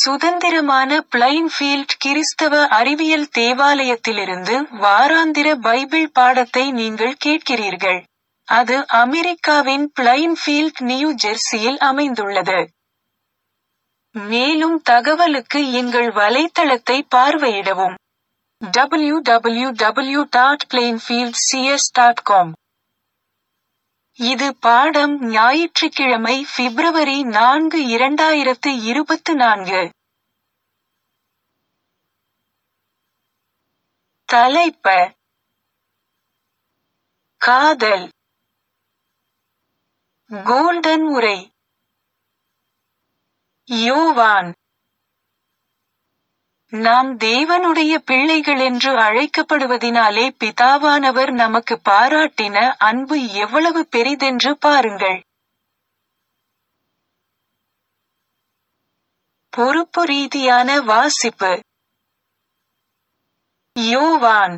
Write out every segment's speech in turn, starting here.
சுதந்திரமான பிளைன்ஃபீல்ட் கிறிஸ்தவ அறிவியல் தேவாலயத்திலிருந்து வாராந்திர பைபிள் பாடத்தை நீங்கள் கேட்கிறீர்கள். அது அமெரிக்காவின் பிளைன்ஃபீல்ட் நியூ ஜெர்சியில் அமைந்துள்ளது. மேலும் தகவலுக்கு எங்கள் வலைத்தளத்தை பார்வையிடவும். www.plainfieldcs.com இது பாடம் ஞாயிற்றுக்கிழமை பிப்ரவரி நான்கு இரண்டாயிரத்து இருபத்து நான்கு. தலைப்ப காதல் கோல்டன் உரை யோவான் நாம் தேவனுடைய பிள்ளைகளென்று அழைக்கப்படுவதினாலே பிதாவானவர் நமக்கு பாராட்டின அன்பு எவ்வளவு பெரிதென்று பாருங்கள். பொறுப்பு ரீதியான வாசிப்பு யோவான்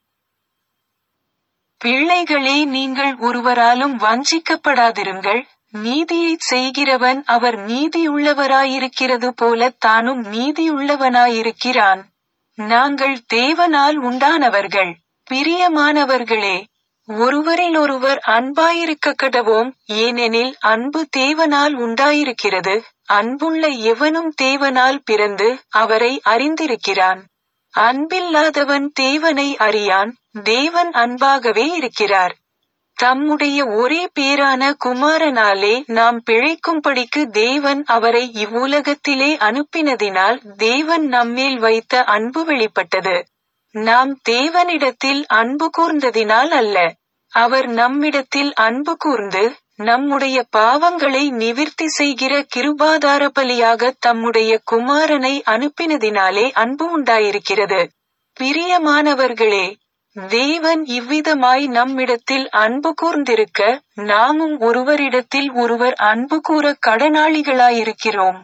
பிள்ளைகளே நீங்கள் ஒருவராலும் வஞ்சிக்கப்படாதிருங்கள் நீதியைச் செய்கிறவன் அவர் நீதியுள்ளவராயிருக்கிறது போல தானும் நீதியுள்ளவனாயிருக்கிறான். நாங்கள் தேவனால் உண்டானவர்கள். பிரியமானவர்களே, ஒருவரிலொருவர் அன்பாயிருக்கக்கடவோம் ஏனெனில் அன்பு தேவனால் உண்டாயிருக்கிறது அன்புள்ள எவனும் தேவனால் பிறந்து அவரை அறிந்திருக்கிறான். அன்பில்லாதவன் தேவனை அறியான் தேவன் அன்பாகவே இருக்கிறார். தம்முடைய ஒரே பேரான குமாரனாலே நாம் பிழைக்கும்படிக்கு தேவன் அவரை இவ்வுலகத்திலே அனுப்பினதினால் தேவன் நம்மேல் வைத்த அன்பு வெளிப்பட்டது. நாம் தேவனிடத்தில் அன்பு கூர்ந்ததினால் அல்ல. அவர் நம்மிடத்தில் அன்பு கூர்ந்து, நம்முடைய பாவங்களை நிவிர்த்தி செய்கிற கிருபாதார பலியாக தம்முடைய குமாரனை அனுப்பினதினாலே அன்பு உண்டாயிருக்கிறது. பிரியமானவர்களே, தேவன் இவ்விதமாய் நம்மிடத்தில் அன்பு கூர்ந்திருக்க நாமும் ஒருவரிடத்தில் ஒருவர் அன்பு கூற கடனாளிகளாயிருக்கிறோம்.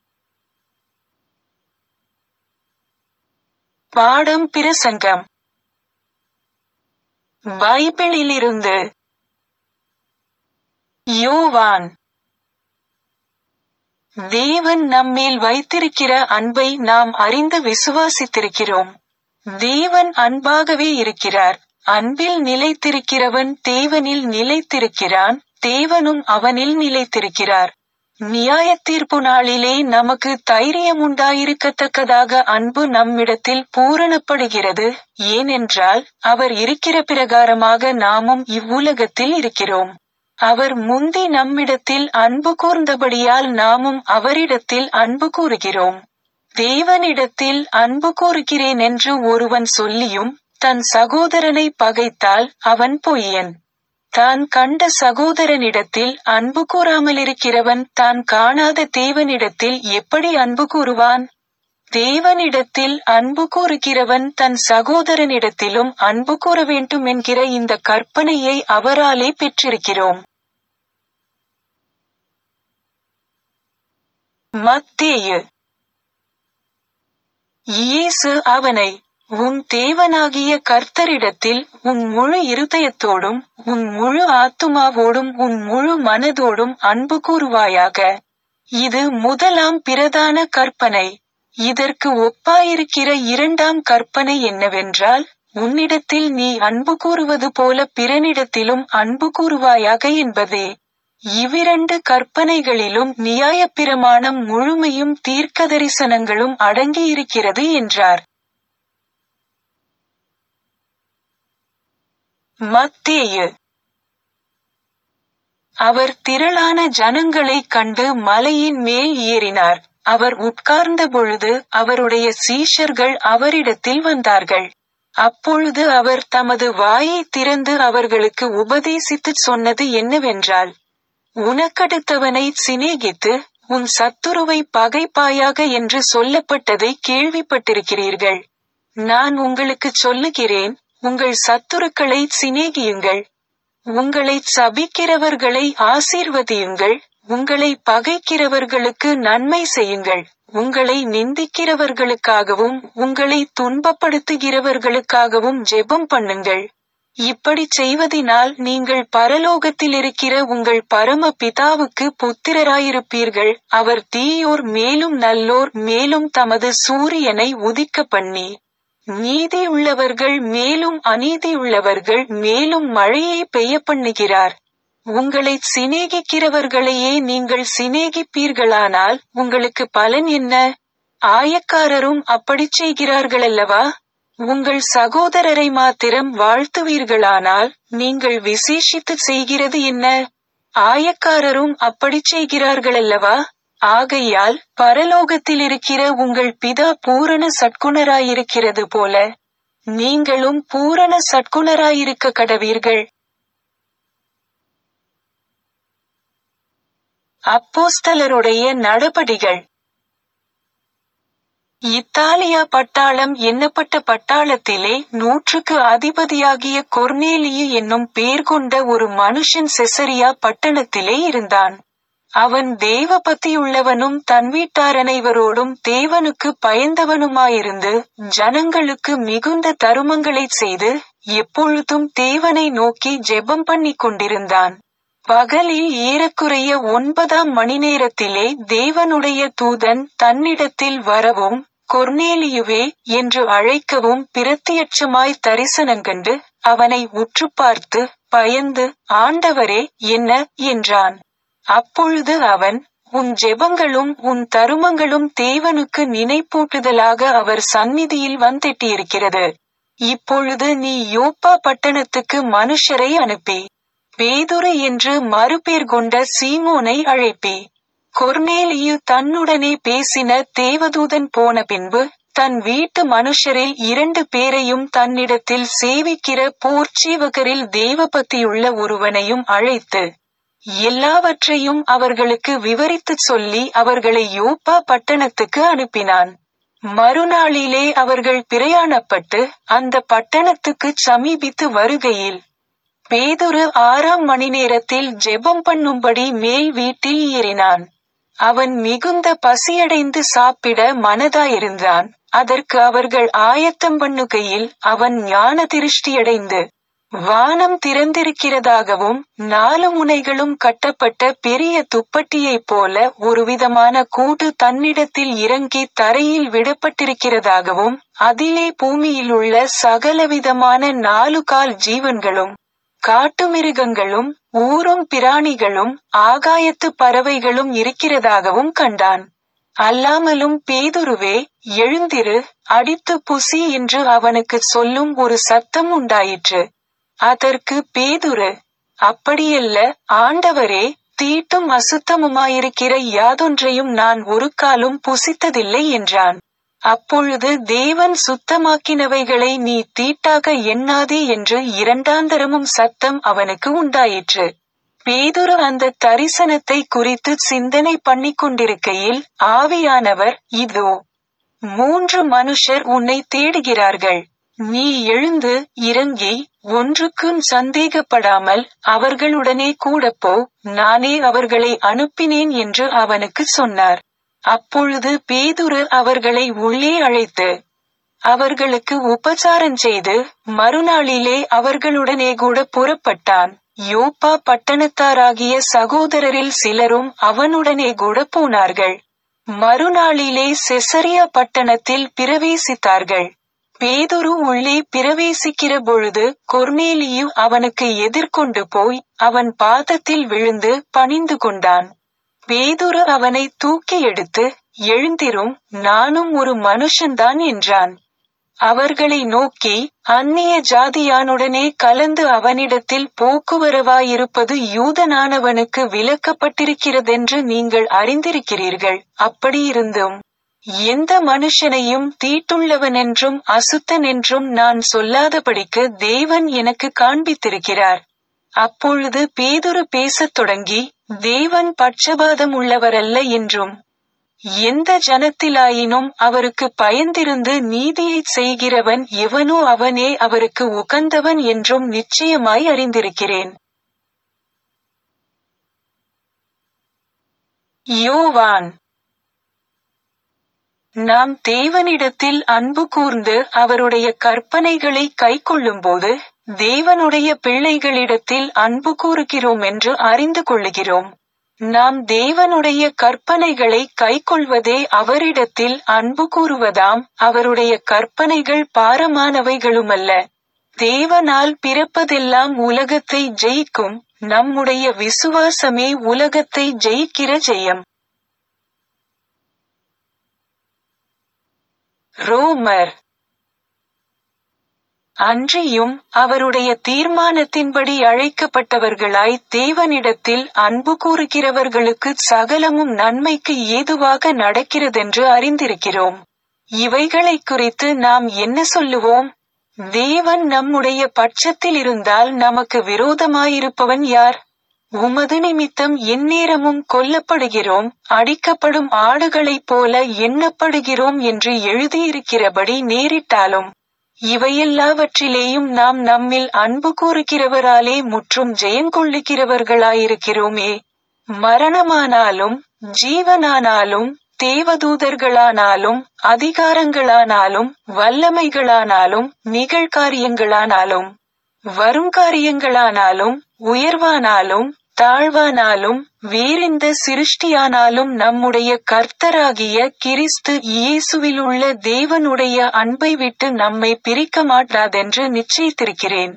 பாடம் பிரசங்கம் பைபிளிலிருந்து யோவான் தேவன் நம்மேல் வைத்திருக்கிற அன்பை நாம் அறிந்து விசுவாசித்திருக்கிறோம். தேவன் அன்பாகவே இருக்கிறார். அன்பில் நிலைத்திருக்கிறவன் தேவனில் நிலைத்திருக்கிறான் தேவனும் அவனில் நிலைத்திருக்கிறார். நியாயத்தீர்ப்பு நாளிலே நமக்கு தைரியமுண்டாயிருக்கத்தக்கதாக அன்பு நம்மிடத்தில் பூரணப்படுகிறது ஏனென்றால் அவர் இருக்கிற பிரகாரமாக நாமும் இவ்வுலகத்தில் இருக்கிறோம். அவர் முந்தி நம்மிடத்தில் அன்பு கூர்ந்தபடியால் நாமும் அவரிடத்தில் அன்பு கூறுகிறோம். தேவனிடத்தில் அன்பு கூறுகிறேன் என்று ஒருவன் சொல்லியும் தன் சகோதரனை பகைத்தால் அவன் பொய்யன். தான் கண்ட சகோதரனிடத்தில் அன்பு கூறாமலிருக்கிறவன் தான் காணாத தேவனிடத்தில் எப்படி அன்பு கூறுவான்? தேவனிடத்தில் அன்பு கூறுகிறவன் தன் சகோதரனிடத்திலும் அன்பு கூற வேண்டும் என்கிற இந்த கற்பனையை அவராலே பெற்றிருக்கிறோம். மத்தேயு இயேசு அவனை உன் தேவனாகிய கர்த்தரிடத்தில் உன் முழு இருதயத்தோடும் உன் முழு ஆத்துமாவோடும் உன் முழு மனதோடும் அன்பு கூறுவாயாக. இது முதலாம் பிரதான கற்பனை. இதற்கு ஒப்பாயிருக்கிற இரண்டாம் கற்பனை என்னவென்றால் உன்னிடத்தில் நீ அன்பு கூறுவது போல பிறனிடத்திலும் அன்பு கூறுவாயாக என்பதே. இவ்விரண்டு கற்பனைகளிலும் நியாயப்பிரமாணம் முழுமையும் தீர்க்கதரிசனங்களும் அடங்கியிருக்கிறது என்றார். மத்தேயு அவர் திரளான ஜனங்களைக் கண்டு மலையின் மேல் ஏறினார். அவர் உட்கார்ந்த பொழுது அவருடைய சீஷர்கள் அவரிடத்தில் வந்தார்கள். அப்பொழுது அவர் தமது வாயைத் திறந்து அவர்களுக்கு உபதேசித்துச் சொன்னது என்னவென்றால் உனக்கடுத்தவனைச் சிநேகித்து உன் சத்துருவை பகைப்பாயாக என்று சொல்லப்பட்டதை கேள்விப்பட்டிருக்கிறீர்கள். நான் உங்களுக்குச் சொல்லுகிறேன் உங்கள் சத்துருக்களைச் சிநேகியுங்கள். உங்களைச் சபிக்கிறவர்களை ஆசீர்வதியுங்கள் உங்களை பகைக்கிறவர்களுக்கு நன்மை செய்யுங்கள் உங்களை நிந்திக்கிறவர்களுக்காகவும் உங்களை துன்பப்படுத்துகிறவர்களுக்காகவும் ஜெபம் பண்ணுங்கள் இப்படிச் செய்வதினால் நீங்கள் பரலோகத்திலிருக்கிற உங்கள் பரம பிதாவுக்கு புத்திரராயிருப்பீர்கள் அவர் தீயோர் மேலும் நல்லோர் மேலும் தமது சூரியனை உதிக்க பண்ணி நீதியுள்ளவர்கள் மேலும் அநீதியுள்ளவர்கள் மேலும் மழையை பெய்ய பண்ணுகிறார் உங்களை சிநேகிக்கிறவர்களையே நீங்கள் சிநேகிப்பீர்களானால் உங்களுக்கு பலன் என்ன ஆயக்காரரும் அப்படிச் செய்கிறார்களல்லவா உங்கள் சகோதரரை மாத்திரம் வாழ்த்துவீர்களானால் நீங்கள் விசேஷித்து செய்கிறது என்ன ஆயக்காரரும் அப்படிச் செய்கிறார்களல்லவா ஆகையால் பரலோகத்தில் இருக்கிற உங்கள் பிதா பூரண சட்குணராயிருக்கிறது போல நீங்களும் பூரண சட்குணராயிருக்க கடவீர்கள் அப்போஸ்தலருடைய நடபடிகள் இத்தாலியா பட்டாளம் எண்ணப்பட்ட பட்டாளத்திலே நூற்றுக்கு அதிபதியாகிய கொர்னேலியு என்னும் பேர் கொண்ட ஒரு மனுஷன் செசரியா பட்டணத்திலே இருந்தான் அவன் தேவ பக்தியுள்ளவனும் தன் வீட்டார் அனைவரோடும் தேவனுக்கு பயந்தவனுமாயிருந்து ஜனங்களுக்கு மிகுந்த தருமங்களைச் செய்து எப்பொழுதும் தேவனை நோக்கி ஜெபம் பண்ணிக் கொண்டிருந்தான் பகலில் ஏறக்குறைய ஒன்பதாம் மணி நேரத்திலே தேவனுடைய தூதன் தன்னிடத்தில் வரவும் கொர்னேலியுவே என்று அழைக்கவும் பிரத்தியட்சமாய் தரிசனங்கண்டு அவனை உற்று பார்த்து பயந்து ஆண்டவரே என்ன என்றான் அப்பொழுது அவன் உன் ஜெபங்களும் உன் தருமங்களும் தேவனுக்கு நினைப்பூட்டுதலாக அவர் சந்நிதியில் வந்தெட்டியிருக்கிறது இப்பொழுது நீ யோப்பா பட்டணத்துக்கு மனுஷரை அனுப்பி பேதுரு என்று மறுபேர் கொண்ட சீமோனை அழைப்பி கொர்னேலியு தன்னுடனே பேசின தேவதூதன் போன பின்பு தன் வீட்டு மனுஷரில் இரண்டு பேரையும் தன்னிடத்தில் சேவிக்கிற போர்ச்சீவகரில் தேவபக்தியுள்ள ஒருவனையும் அழைத்து எல்லாவற்றையும் அவர்களுக்கு விவரித்துச் சொல்லி அவர்களை யோப்பா பட்டணத்துக்கு அனுப்பினான் மறுநாளிலே அவர்கள் பிரயாணப்பட்டு அந்த பட்டணத்துக்கு சமீபித்து வருகையில் பேதுரு ஆறாம் மணி நேரத்தில் ஜெபம் பண்ணும்படி மேல் வீட்டில் ஏறினான் அவன் மிகுந்த பசியடைந்து சாப்பிட மனதாயிருந்தான் அதற்கு அவர்கள் ஆயத்தம் பண்ணுகையில் அவன் ஞான திருஷ்டியடைந்து வானம் திறந்திருக்கிறதாகவும் நாலு முனைகளும் கட்டப்பட்ட பெரிய துப்பட்டியைப் போல ஒருவிதமான கூடு தன்னிடத்தில் இறங்கி தரையில் விடப்பட்டிருக்கிறதாகவும் அதிலே பூமியிலுள்ள சகலவிதமான நாலு கால் ஜீவன்களும் காட்டுமிருகங்களும் ஊரும் பிராணிகளும் ஆகாயத்து பறவைகளும் இருக்கிறதாகவும் கண்டான் அல்லாமலும் பேதுருவே எழுந்திரு அடித்து புசி என்று அவனுக்கு சொல்லும் ஒரு சத்தம் உண்டாயிற்று அதற்கு பேதுரு அப்படியல்ல ஆண்டவரே தீட்டும் அசுத்தமுமாயிருக்கிற யாதொன்றையும் நான் ஒரு காலும் புசித்ததில்லை என்றான் அப்பொழுது தேவன் சுத்தமாக்கினவைகளை நீ தீட்டாக எண்ணாதே என்று இரண்டாந்தரமும் சத்தம் அவனுக்கு உண்டாயிற்று பேதுரு அந்த தரிசனத்தை குறித்து சிந்தனை பண்ணிக் கொண்டிருக்கையில் ஆவியானவர் இதோ மூன்று மனுஷர் உன்னை தேடுகிறார்கள் நீ எழுந்து இறங்கி ஒன்றுக்கும் சந்தேகப்படாமல் அவர்களுடனே கூடப்போ நானே அவர்களை அனுப்பினேன் என்று அவனுக்கு சொன்னார் அப்பொழுது பேதுரு அவர்களை உள்ளே அழைத்து அவர்களுக்கு உபசாரம் செய்து மறுநாளிலே அவர்களுடனே கூட புறப்பட்டான் யோப்பா பட்டணத்தாராகிய சகோதரரில் சிலரும் அவனுடனே கூட போனார்கள் மறுநாளிலே செசரியா பட்டணத்தில் பிரவேசித்தார்கள் பேதுரு உள்ளே பிரவேசிக்கிற பொழுது கொர்னேலியு அவனுக்கு எதிர்கொண்டு போய் அவன் பாதத்தில் விழுந்து பணிந்து கொண்டான் பேதுரு அவனை தூக்கி எடுத்து எழுந்திரும் நானும் ஒரு மனுஷன்தான் என்றான் அவர்களை நோக்கி அந்நிய ஜாதியானுடனே கலந்து அவனிடத்தில் போக்குவரவாயிருப்பது யூதனானவனுக்கு விலக்கப்பட்டிருக்கிறதென்று நீங்கள் அறிந்திருக்கிறீர்கள் அப்படியிருந்தும் எந்த மனுஷனையும் தீட்டுள்ளவனென்றும் அசுத்தனென்றும் நான் சொல்லாதபடிக்கு தேவன் எனக்கு காண்பித்திருக்கிறார் அப்பொழுது பேதுரு பேசத் தொடங்கி தேவன் பட்சபாதம் உள்ளவரல்ல என்றும் எந்த ஜனத்திலாயினும் அவருக்கு பயந்திருந்து நீதியைச் செய்கிறவன் எவனோ அவனே அவருக்கு உகந்தவன் என்றும் நிச்சயமாய் அறிந்திருக்கிறேன் யோவான் நாம் தேவனிடத்தில் அன்பு கூர்ந்து அவருடைய கற்பனைகளை கைக்கொள்ளும்போது தேவனுடைய பிள்ளைகளிடத்தில் அன்பு கூறுகிறோம் என்று அறிந்து கொள்ளுகிறோம் நாம் தேவனுடைய கற்பனைகளை கைக்கொள்வதே அவரிடத்தில் அன்பு கூறுவதாம் அவருடைய கற்பனைகள் பாரமானவைகளுமல்ல தேவனால் பிறப்பதெல்லாம் உலகத்தை ஜெயிக்கும் நம்முடைய விசுவாசமே உலகத்தை ஜெயிக்கிற ஜெயம் ரோமர் அன்றியும் அவருடைய தீர்மானத்தின்படி அழைக்கப்பட்டவர்களாய் தேவனிடத்தில் அன்பு கூறுகிறவர்களுக்கு சகலமும் நன்மைக்கு ஏதுவாக நடக்கிறதென்று அறிந்திருக்கிறோம் இவைகளைக் குறித்து நாம் என்ன சொல்லுவோம் தேவன் நம்முடைய பட்சத்தில் இருந்தால் நமக்கு விரோதமாயிருப்பவன் யார் உமது நிமித்தம் எந்நேரமும் கொல்லப்படுகிறோம் அடிக்கப்படும் ஆடுகளைப் போல எண்ணப்படுகிறோம் என்று எழுதியிருக்கிறபடி நேரிட்டாலும் இவையெல்லாவற்றிலேயும் நாம் நம்மில் அன்பு கூறுகிறவராலே முற்றும் ஜெயங்கொள்ளுகிறவர்களாயிருக்கிறோமே மரணமானாலும் ஜீவனானாலும் தேவதூதர்களானாலும் அதிகாரங்களானாலும் வல்லமைகளானாலும் நிகழ்காரியங்களானாலும் வருங்காரியங்களானாலும் உயர்வானாலும் தாழ்வானாலும் வேறெந்த சிருஷ்டியானாலும் நம்முடைய கர்த்தராகிய கிறிஸ்து இயேசுவிலுள்ள தேவனுடைய அன்பை விட்டு நம்மை பிரிக்க மாட்டாதென்று நிச்சயித்திருக்கிறேன்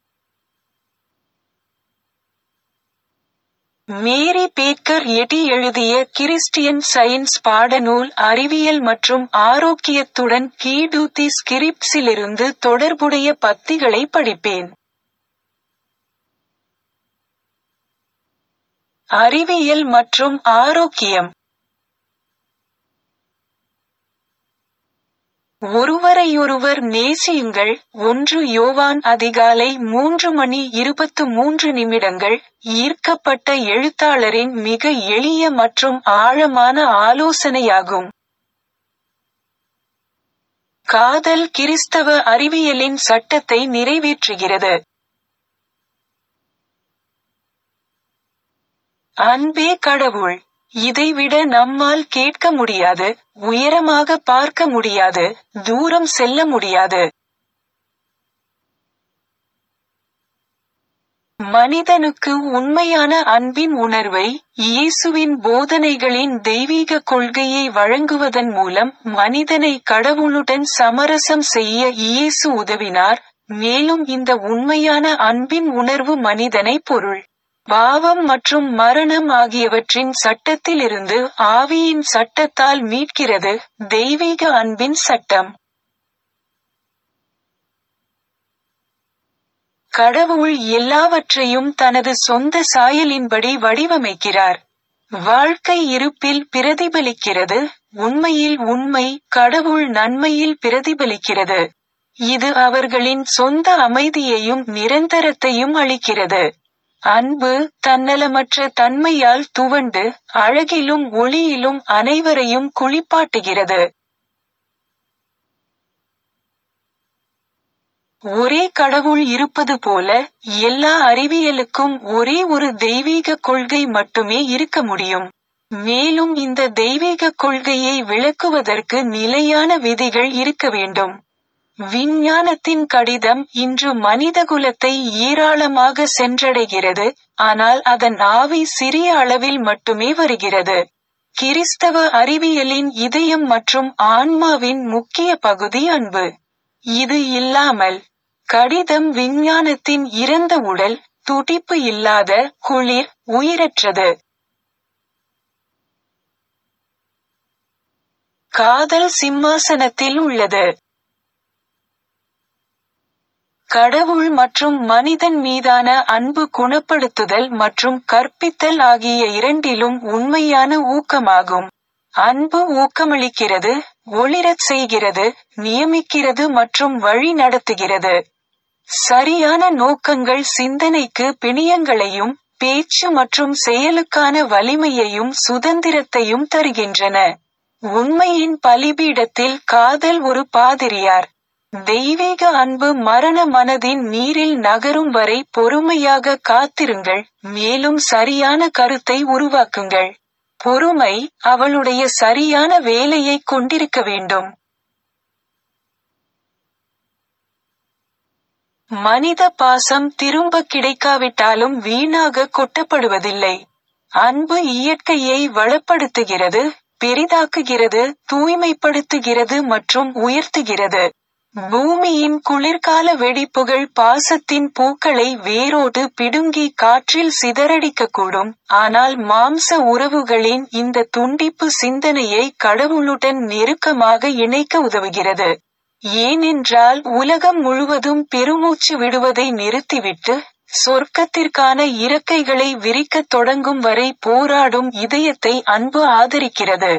மேரி பேக்கர் எட்டி எழுதிய கிறிஸ்டியன் சயின்ஸ் பாடநூல் அறிவியல் மற்றும் ஆரோக்கியத்துடன் கீடூத்தி ஸ்கிரிப்ஸிலிருந்து தொடர்புடைய பத்திகளை படிப்பேன் அறிவியல் மற்றும் ஆரோக்கியம் ஒருவரையொருவர் நேசியுங்கள் ஒன்று யோவான் அதிகாலை மூன்று மணி இருபத்து மூன்று நிமிடங்கள் ஈர்க்கப்பட்ட எழுத்தாளரின் மிக எளிய மற்றும் ஆழமான ஆலோசனையாகும் காதல் கிறிஸ்தவ அறிவியலின் சட்டத்தை நிறைவேற்றுகிறது அன்பே கடவுள் இதைவிட நம்மால் கேட்க முடியாது உயரமாக பார்க்க முடியாது தூரம் செல்ல முடியாது மனிதனுக்கு உண்மையான அன்பின் உணர்வை இயேசுவின் போதனைகளின் தெய்வீக கொள்கையை வழங்குவதன் மூலம் மனிதனை கடவுளுடன் சமரசம் செய்ய இயேசு உதவினார் மேலும் இந்த உண்மையான அன்பின் உணர்வு மனிதனை பொருள் பாவம் மற்றும் மரணம் ஆகியவற்றின் சட்டத்திலிருந்து ஆவியின் சட்டத்தால் மீட்கிறது தெய்வீக அன்பின் சட்டம் கடவுள் எல்லாவற்றையும் தனது சொந்த சாயலின்படி வடிவமைக்கிறார் வாழ்க்கை இருப்பில் பிரதிபலிக்கிறது உண்மையில் உண்மை கடவுள் நன்மையில் பிரதிபலிக்கிறது இது அவர்களின் சொந்த அமைதியையும் நிரந்தரத்தையும் அளிக்கிறது அன்பு தன்னலமற்ற தன்மையால் துவண்டு அழகிலும் ஒளியிலும் அனைவரையும் குளிப்பாட்டுகிறது ஒரே கடவுள் இருப்பது போல எல்லா அறிவியலுக்கும் ஒரே ஒரு தெய்வீக கொள்கை மட்டுமே இருக்க முடியும் மேலும் இந்த தெய்வீக கொள்கையை விளக்குவதற்கு நிலையான விதிகள் இருக்க வேண்டும் விஞ்ஞானத்தின் கடிதம் இன்று மனிதகுலத்தை ஏராளமாக சென்றடைகிறது ஆனால் அதன் ஆவி சிறிய அளவில் மட்டுமே வருகிறது கிறிஸ்தவ அறிவியலின் இதயம் மற்றும் ஆன்மாவின் முக்கிய பகுதி அன்பு இது இல்லாமல் கடிதம் விஞ்ஞானத்தின் இறந்த உடல் துடிப்பு இல்லாத குளிர் உயிரற்றது காதல் சிம்மாசனத்தில் உள்ளது கடவுள் மற்றும் மனிதன் மீதான அன்பு குணப்படுத்துதல் மற்றும் கற்பித்தல் ஆகிய இரண்டிலும் உண்மையான ஊக்கமாகும் அன்பு ஊக்கமளிக்கிறது ஒளிரச் செய்கிறது நியமிக்கிறது மற்றும் வழி நடத்துகிறது சரியான நோக்கங்கள் சிந்தனைக்கு பிணியங்களையும் பேச்சு மற்றும் செயலுக்கான வலிமையையும் சுதந்திரத்தையும் தருகின்றன உண்மையின் பலிபீடத்தில் காதல் ஒரு பாதிரியார் தெய்வீக அன்பு மரண மனதின் நீரில் நகரும் வரை பொறுமையாக காத்திருங்கள் மேலும் சரியான கருத்தை உருவாக்குங்கள் பொறுமை அவளுடைய சரியான வேலையை கொண்டிருக்க வேண்டும் மனித பாசம் திரும்ப கிடைக்காவிட்டாலும் வீணாக கொட்டப்படுவதில்லை அன்பு இயற்கையை வளப்படுத்துகிறது பெரிதாக்குகிறது தூய்மைப்படுத்துகிறது மற்றும் உயர்த்துகிறது பூமியின் குளிர்கால வெடிப்புகள் பாசத்தின் பூக்களை வேரோடு பிடுங்கி காற்றில் சிதறடிக்கக்கூடும் ஆனால் மாம்ச உறவுகளின் இந்த துண்டிப்பு சிந்தனையை கடவுளுடன் நெருக்கமாக இணைக்க உதவுகிறது ஏனென்றால் உலகம் முழுவதும் பெருமூச்சு விடுவதை நிறுத்திவிட்டு சொர்க்கத்திற்கான இறக்கைகளை விரிக்கத் தொடங்கும் வரை போராடும் இதயத்தை அன்பு ஆதரிக்கிறது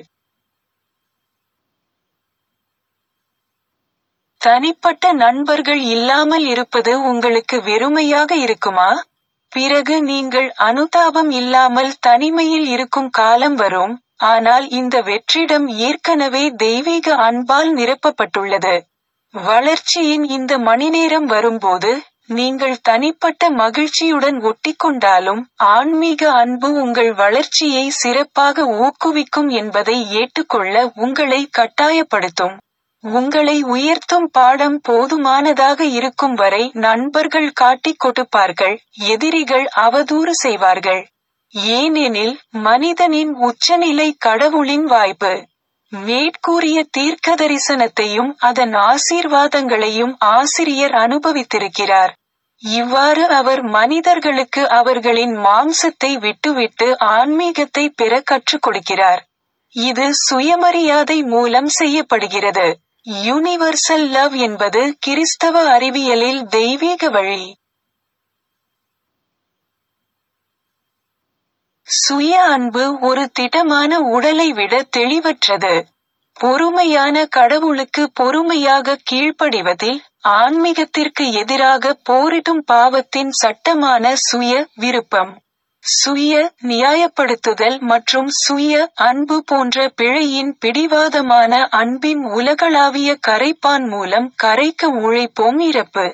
தனிப்பட்ட நண்பர்கள் இல்லாமல் இருப்பது உங்களுக்கு வெறுமையாக இருக்குமா பிறகு நீங்கள் அனுதாபம் இல்லாமல் தனிமையில் இருக்கும் காலம் வரும் ஆனால் இந்த வெற்றிடம் ஏற்கனவே தெய்வீக அன்பால் நிரப்பப்பட்டுள்ளது வளர்ச்சியின் இந்த மணிநேரம் வரும்போது நீங்கள் தனிப்பட்ட மகிழ்ச்சியுடன் ஒட்டிக்கொண்டாலும் ஆன்மீக அன்பு உங்கள் வளர்ச்சியை சிறப்பாக ஊக்குவிக்கும் என்பதை ஏற்றுக்கொள்ள உங்களை கட்டாயப்படுத்தும் உங்களை உயர்த்தும் பாடம் போதுமானதாக இருக்கும் வரை நண்பர்கள் காட்டிக் கொடுப்பார்கள் எதிரிகள் அவதூறு செய்வார்கள் ஏனெனில் மனிதனின் உச்சநிலை கடவுளின் வாய்ப்பு மேற்கூறிய தீர்க்க தரிசனத்தையும் அதன் ஆசீர்வாதங்களையும் ஆசிரியர் அனுபவித்திருக்கிறார் இவ்வாறு அவர் மனிதர்களுக்கு அவர்களின் மாம்சத்தை விட்டுவிட்டு ஆன்மீகத்தை பெற கற்றுக் கொடுக்கிறார் இது சுயமரியாதை மூலம் செய்யப்படுகிறது யூனிவர்சல் லவ் என்பது கிறிஸ்தவ அறிவியலில் தெய்வீக வழி சுய அன்பு ஒரு திடமான உடலை விட தெளிவற்றது பொறுமையான கடவுளுக்கு பொறுமையாக கீழ்ப்படிவதில் ஆன்மீகத்திற்கு எதிராக போரிடும் பாவத்தின் சட்டமான சுய விருப்பம் சுய நியாயப்படுத்துதல் மற்றும் சுய அன்பு போன்ற பிழையின் பிடிவாதமான அன்பின் உலகளாவிய கரைப்பான் மூலம் கரைக்க உழைப்போம் இறப்பு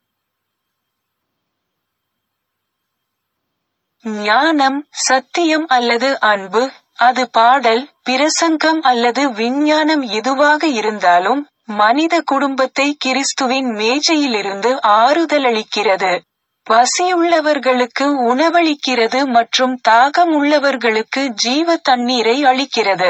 ஞானம் சத்தியம் அல்லது அன்பு அது பாடல் பிரசங்கம் அல்லது விஞ்ஞானம் எதுவாக இருந்தாலும் மனித குடும்பத்தை கிறிஸ்துவின் மேஜையிலிருந்து ஆறுதலளிக்கிறது பசியுள்ளவர்களுக்கு உணவளிக்கிறது மற்றும் தாகம் உள்ளவர்களுக்கு ஜீவ தண்ணீரை அளிக்கிறது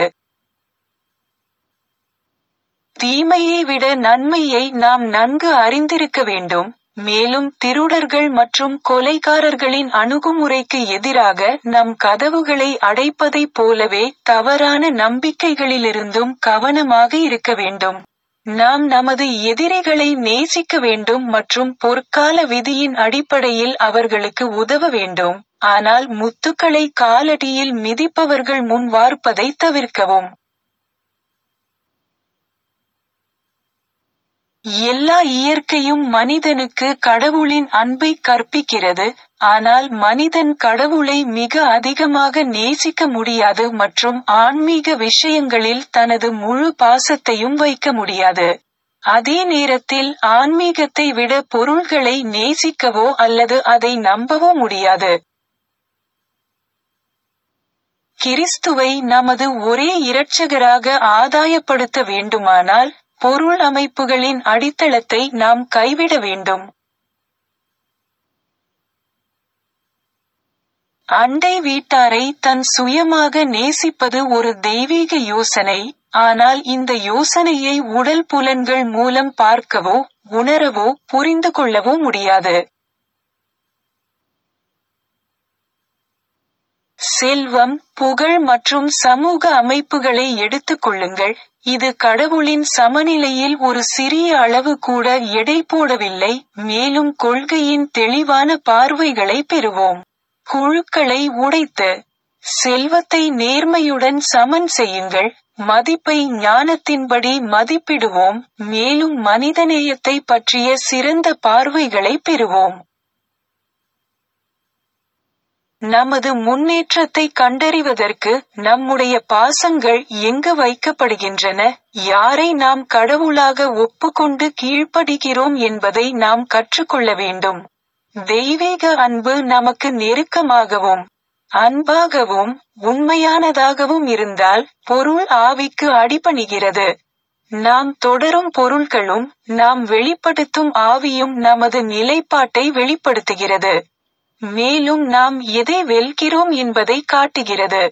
தீமையை விட நன்மையை நாம் நன்கு அறிந்திருக்க வேண்டும் மேலும் திருடர்கள் மற்றும் கொலைகாரர்களின் அணுகுமுறைக்கு எதிராக நம் கதவுகளை அடைப்பதைப் போலவே தவறான நம்பிக்கைகளிலிருந்தும் கவனமாக இருக்க வேண்டும் நாம் நமது எதிரிகளை நேசிக்க வேண்டும் மற்றும் பொற்கால விதியின் அடிப்படையில் அவர்களுக்கு உதவ வேண்டும் ஆனால் முத்துக்களை காலடியில் மிதிப்பவர்கள் முன் வார்ப்பதை தவிர்க்கவும் எல்லா இயற்கையும் மனிதனுக்கு கடவுளின் அன்பை கற்பிக்கிறது ஆனால் மனிதன் கடவுளை மிக அதிகமாக நேசிக்க முடியாது மற்றும் ஆன்மீக விஷயங்களில் தனது முழு பாசத்தையும் வைக்க முடியாது அதே நேரத்தில் ஆன்மீகத்தை விட பொருள்களை நேசிக்கவோ அல்லது அதை நம்பவோ முடியாது கிறிஸ்துவை நமது ஒரே இரட்சகராக ஆதாயப்படுத்த வேண்டுமானால் பொருள் அமைப்புகளின் அடித்தளத்தை நாம் கைவிட வேண்டும் அண்டை வீட்டாரை தன் சுயமாக நேசிப்பது ஒரு தெய்வீக யோசனை ஆனால் இந்த யோசனையை உடல் புலன்கள் மூலம் பார்க்கவோ உணரவோ புரிந்து கொள்ளவோ முடியாது செல்வம் புகழ் மற்றும் சமூக அமைப்புகளை எடுத்துக் கொள்ளுங்கள் இது கடவுளின் சமநிலையில் ஒரு சிறிய அளவு கூட எடை போடவில்லை மேலும் கொள்கையின் தெளிவான பார்வைகளை பெறுவோம் குழுக்களை உடைத்து செல்வத்தை நேர்மையுடன் சமன் செய்யுங்கள் மதிப்பை ஞானத்தின்படி மதிப்பிடுவோம் மேலும் மனிதநேயத்தை பற்றிய சிறந்த பார்வைகளை பெறுவோம் நமது முன்னேற்றத்தை கண்டறிவதற்கு நம்முடைய பாசங்கள் எங்கு வைக்கப்படுகின்றன யாரை நாம் கடவுளாக ஒப்புக்கொண்டு கீழ்ப்படுகிறோம் என்பதை நாம் கற்றுக்கொள்ள வேண்டும் தெய்வீக அன்பு நமக்கு நெருக்கமாகவும் அன்பாகவும் உண்மையானதாகவும் இருந்தால் பொருள் ஆவிக்கு அடிபணிகிறது நாம் தொடரும் பொருள்களும் நாம் வெளிப்படுத்தும் ஆவியும் நமது நிலைப்பாட்டை வெளிப்படுத்துகிறது மேலும் நாம் எதை வெல்கிறோம் என்பதை காட்டுகிறது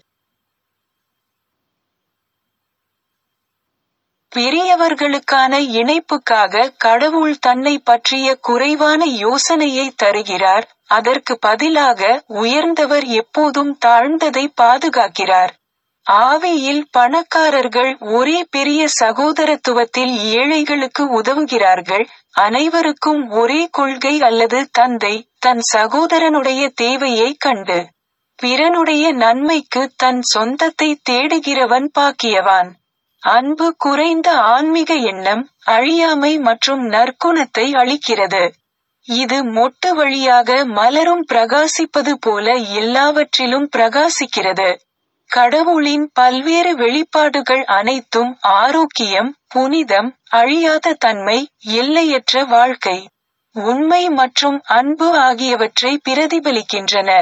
பெரியவர்களுக்கான இணைப்புக்காக கடவுள் தன்னை பற்றிய குறைவான யோசனையை தருகிறார் அதற்கு பதிலாக உயர்ந்தவர் எப்போதும் தாழ்ந்ததை பாதுகாக்கிறார் ஆவியில் பணக்காரர்கள் ஒரே பெரிய சகோதரத்துவத்தில் ஏழைகளுக்கு உதவுகிறார்கள் அனைவருக்கும் ஒரே கொள்கை அல்லது தந்தை தன் சகோதரனுடைய தேவையை கண்டு பிறனுடைய நன்மைக்கு தன் சொந்தத்தை தேடுகிறவன் பாக்கியவான் அன்பு குறைந்த ஆன்மீக எண்ணம் அழியாமை மற்றும் நற்குணத்தை அளிக்கிறது இது மொட்டு வழியாக மலரும் பிரகாசிப்பது போல எல்லாவற்றிலும் பிரகாசிக்கிறது கடவுளின் பல்வேறு வெளிப்பாடுகள் அனைத்தும் ஆரோக்கியம் புனிதம் அழியாத தன்மை எல்லையற்ற வாழ்க்கை உண்மை மற்றும் அன்பு ஆகியவற்றை பிரதிபலிக்கின்றன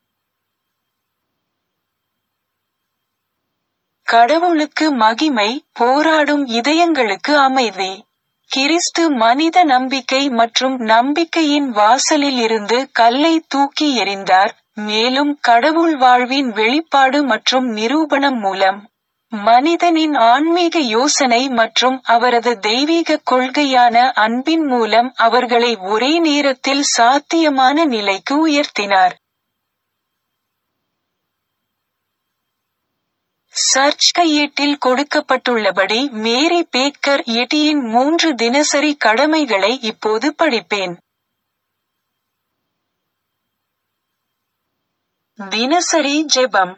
கடவுளுக்கு மகிமை போராடும் இதயங்களுக்கு அமைதி கிறிஸ்து மனித நம்பிக்கை மற்றும் நம்பிக்கையின் வாசலில் இருந்து கல்லை தூக்கி எறிந்தார் மேலும் கடவுள் வாழ்வின் வெளிப்பாடு மற்றும் நிரூபணம் மூலம் மனிதனின் ஆன்மீக யோசனை மற்றும் அவரது தெய்வீக கொள்கையான அன்பின் மூலம் அவர்களை ஒரே நேரத்தில் சாத்தியமான நிலைக்கு உயர்த்தினார் சர்ச் கையேட்டில் கொடுக்கப்பட்டுள்ளபடி மேரி பேக்கர் எட்டியின் மூன்று தினசரி கடமைகளை இப்போது படிப்பேன் தினசரி ஜெபம்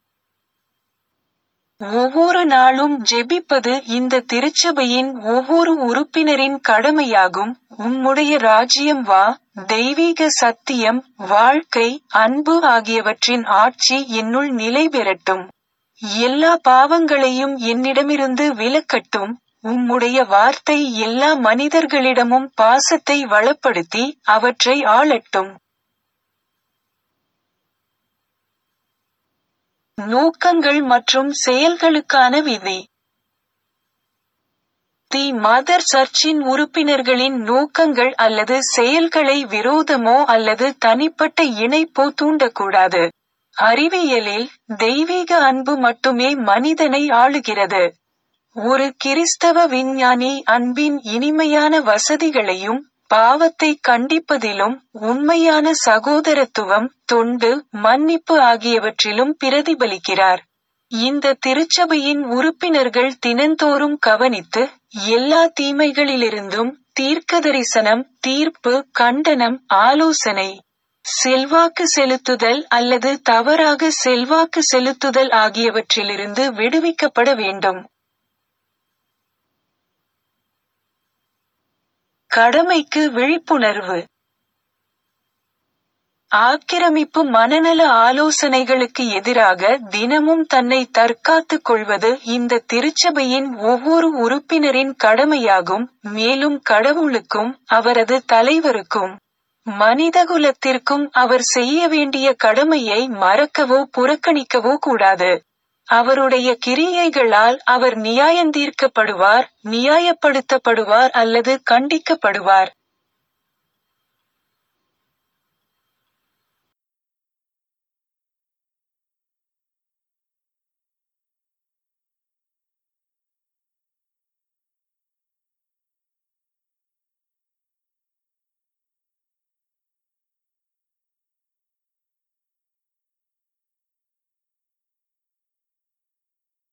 ஒவ்வொரு நாளும் ஜெபிப்பது இந்த திருச்சபையின் ஒவ்வொரு உறுப்பினரின் கடமையாகும் உம்முடைய ராஜ்யம் வா தெய்வீக சத்தியம் வாழ்க்கை அன்பு ஆகியவற்றின் ஆட்சி என்னுள் நிலை பெறட்டும் எல்லா பாவங்களையும் என்னிடமிருந்து விலக்கட்டும் உம்முடைய வார்த்தை எல்லா மனிதர்களிடமும் பாசத்தை வளப்படுத்தி அவற்றை ஆளட்டும் நோக்கங்கள் மற்றும் செயல்களுக்கான விதி தி மதர் சர்ச்சின் உறுப்பினர்களின் நோக்கங்கள் அல்லது செயல்களை விரோதமோ அல்லது தனிப்பட்ட இணைப்போ தூண்டக்கூடாது அறிவியலில் தெய்வீக அன்பு மட்டுமே மனிதனை ஆளுகிறது ஒரு கிறிஸ்தவ விஞ்ஞானி அன்பின் இனிமையான வசதிகளையும் பாவத்தை கண்டிப்பதிலும் உண்மையான சகோதரத்துவம் தொண்டு மன்னிப்பு ஆகியவற்றிலும் பிரதிபலிக்கிறார் இந்த திருச்சபையின் உறுப்பினர்கள் தினந்தோறும் கவனித்து எல்லா தீமைகளிலிருந்தும் தீர்க்கதரிசனம் தீர்ப்பு கண்டனம் ஆலோசனை செல்வாக்கு செலுத்துதல் அல்லது தவறாக செல்வாக்கு செலுத்துதல் ஆகியவற்றிலிருந்து விடுவிக்கப்பட வேண்டும் கடமைக்கு விழிப்புணர்வு ஆக்கிரமிப்பு மனநல ஆலோசனைகளுக்கு எதிராக தினமும் தன்னை தற்காத்துக் கொள்வது இந்த திருச்சபையின் ஒவ்வொரு உறுப்பினரின் கடமையாகும் மேலும் கடவுளுக்கும் அவரது தலைவருக்கும் மனிதகுலத்திற்கும் அவர் செய்ய வேண்டிய கடமையை மறக்கவோ புறக்கணிக்கவோ கூடாது அவருடைய கிரியைகளால் அவர் நியாயந்தீர்க்கப்படுவார் நியாயப்படுத்தப்படுவார் அல்லது கண்டிக்கப்படுவார்